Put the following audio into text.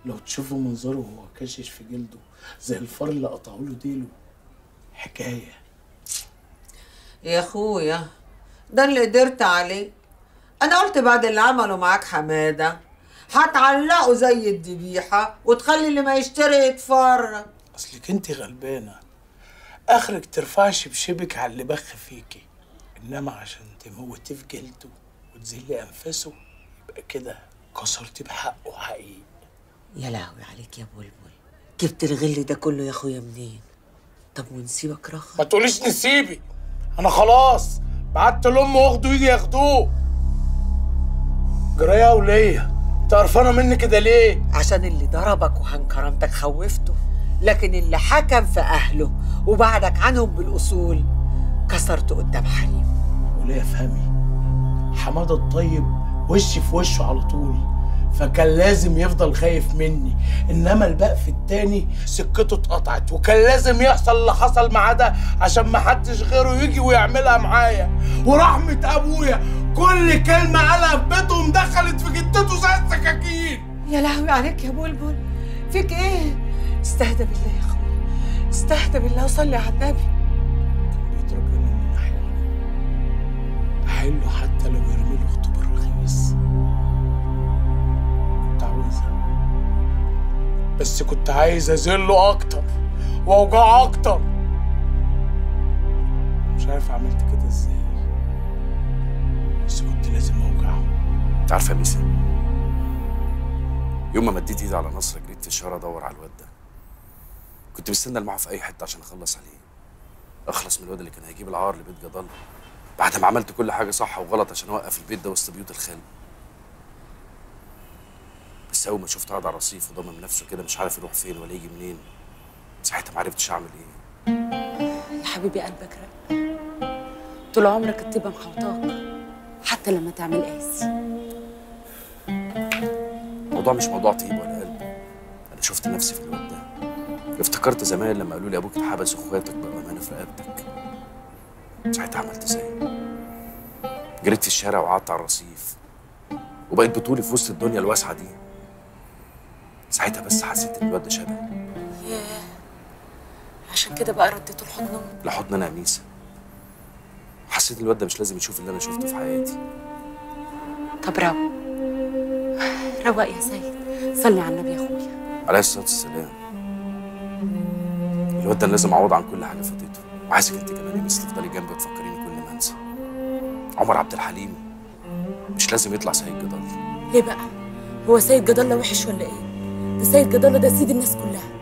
لو تشوفوا منظره وهو كاشش في جلده زي الفار اللي قطعوا له ديله حكايه يا اخويا ده اللي قدرت عليه انا قلت بعد اللي عمله معاك حماده هتعلقه زي الذبيحه وتخلي اللي ما يشتري يتفرج اصلك انت غلبانه اخرك ترفعي شبشبك على اللي بخ فيكي انما عشان تموتيه في جلده وتذلي انفاسه يبقى كده كسرتي بحقه حقيقي يا لهوي عليك يا بلبل جبت الغل ده كله يا اخويا منين طب ونسيبك رخا ما تقوليش نسيبي انا خلاص بعت لامه واخده يجي ياخدوه جرايه وليا انت قرفانه مني كده ليه عشان اللي ضربك وهان كرامتك خوفته لكن اللي حكم في اهله وبعدك عنهم بالاصول كسرته قدام حريم وليه فهمي حماده الطيب وشي في وشه على طول فكان لازم يفضل خايف مني انما البقف التاني سكته اتقطعت وكان لازم يحصل اللي حصل معاه ده عشان ما حدش غيره يجي ويعملها معايا ورحمة ابويا كل كلمة قالها في بيتهم دخلت في جدته زي السكاكين يا لهوي عليك يا بلبل فيك ايه استهدى بالله يا اخويا استهدى بالله وصلي على النبي بيترجاني ان انا احله احله حتى لو يرمي له اخته بالرخيص كنت عاوزها بس كنت عايز اذله اكتر واوجعه اكتر مش عارف عملت كده ازاي بس كنت لازم اوجعه انت عارفه يا ميسا يوم ما مديت ايدي على نصر جريت في الشارع ادور على الواد ده كنت مستنى المعه في اي حته عشان اخلص عليه اخلص من الواد اللي كان هيجيب العار لبيت جدل بعد ما عملت كل حاجه صح وغلط عشان اوقف البيت ده وسط بيوت الخال بس اول ما شفته قاعد على الرصيف وضامن نفسه كده مش عارف يروح فين ولا يجي منين ساعتها ما عرفتش اعمل ايه يا حبيبي قلبك رق طول عمرك الطيبة محوطاك حتى لما تعمل قاسي الموضوع مش موضوع طيب ولا قلب انا شفت نفسي في الواد ده افتكرت زمان لما قالوا لي ابوك اتحبس واخواتك بقوا امانه في رقبتك ساعتها عملت زي جريت في الشارع وقعدت على الرصيف وبقيت بطولي في وسط الدنيا الواسعه دي ساعتها بس حسيت ان الواد ده شبهي ياه عشان كده بقى رديته لحضن امه لحضن انا يا ميسا حسيت ان الواد ده مش لازم يشوف اللي انا شفته في حياتي طب روق روق يا سيد صلي على النبي يا اخويا عليه الصلاه والسلام الواد ده لازم اعوض عن كل حاجه فاتته وعايزك انت كمان يا ميس تفضلي جنبي وتفكريني كل ما انسى عمر عبد الحليم مش لازم يطلع سيد جدل ليه بقى هو سيد جدالة وحش ولا ايه ده سيد جدالة ده سيد الناس كلها